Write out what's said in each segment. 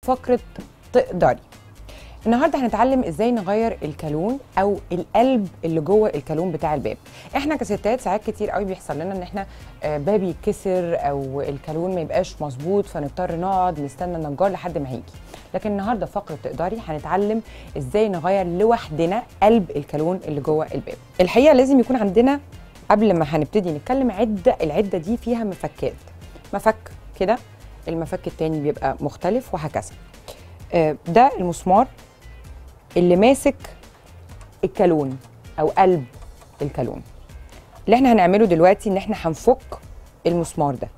فقره تقدري النهارده هنتعلم ازاي نغير الكالون او القلب اللي جوه الكالون بتاع الباب احنا كستات ساعات كتير قوي بيحصل لنا ان احنا آه، باب يتكسر او الكالون ما يبقاش مظبوط فنضطر نقعد نستنى النجار لحد ما هيجي لكن النهارده في فقره تقدري هنتعلم ازاي نغير لوحدنا قلب الكالون اللي جوه الباب الحقيقه لازم يكون عندنا قبل ما هنبتدي نتكلم عده العده دي فيها مفكات مفك كده المفك التاني بيبقى مختلف وهكذا آه، ده المسمار اللي ماسك الكالون او قلب الكالون اللي احنا هنعمله دلوقتي ان احنا هنفك المسمار ده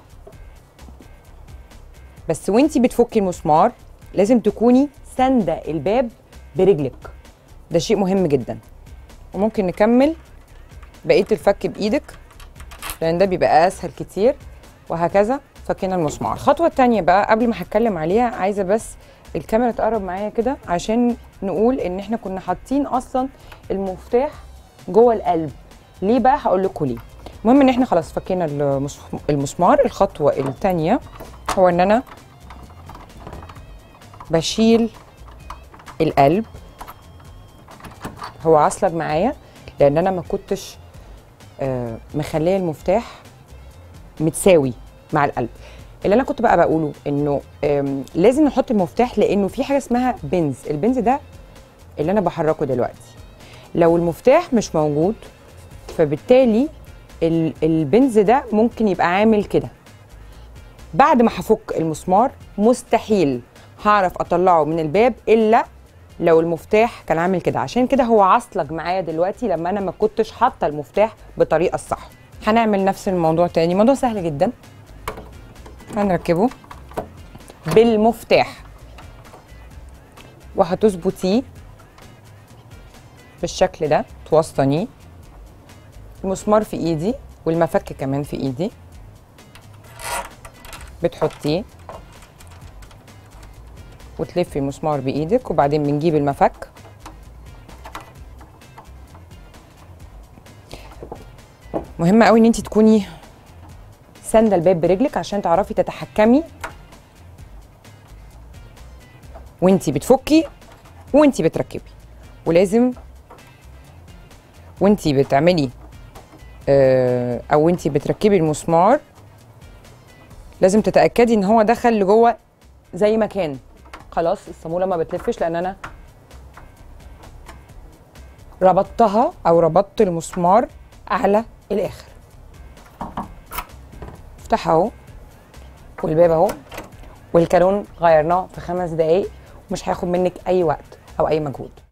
بس وانتي بتفكي المسمار لازم تكوني ساندة الباب برجلك ده شيء مهم جدا وممكن نكمل بقية الفك بإيدك لأن ده بيبقى أسهل كتير وهكذا فكينا المسمار الخطوة التانية بقى قبل ما هتكلم عليها عايزة بس الكاميرا تقرب معايا كده عشان نقول ان احنا كنا حاطين اصلا المفتاح جوه القلب ليه بقى هقول لكم ليه المهم ان احنا خلاص فكينا المس- المسمار الخطوه الثانيه هو ان انا بشيل القلب هو عصلج معايا لان انا ما كنتش آه، مخليه المفتاح متساوي مع القلب اللي انا كنت بقى بقوله انه آم، لازم نحط المفتاح لانه في حاجه اسمها بنز البنز ده اللي انا بحركه دلوقتي لو المفتاح مش موجود فبالتالي ال- البنز ده ممكن يبقى عامل كده بعد ما هفك المسمار مستحيل هعرف اطلعه من الباب الا لو المفتاح كان عامل كده عشان كده هو عصلج معايا دلوقتي لما انا ما كنتش حاطه المفتاح بالطريقه الصح هنعمل نفس الموضوع تاني موضوع سهل جدا هنركبه بالمفتاح وهتظبطيه بالشكل ده توسطنيه المسمار في ايدي والمفك كمان في ايدي بتحطيه وتلفي المسمار بايدك وبعدين بنجيب المفك مهم قوي ان انت تكوني ساندة الباب برجلك عشان تعرفي تتحكمي وانتي بتفكي وانتي بتركبي ولازم وانتي بتعملي آه، او انتي بتركبي المسمار لازم تتاكدي ان هو دخل لجوه زي ما كان خلاص الصاموله ما بتلفش لان انا ربطتها او ربطت المسمار على الاخر افتح اهو والباب اهو والكالون غيرناه في خمس دقايق ومش هياخد منك اي وقت او اي مجهود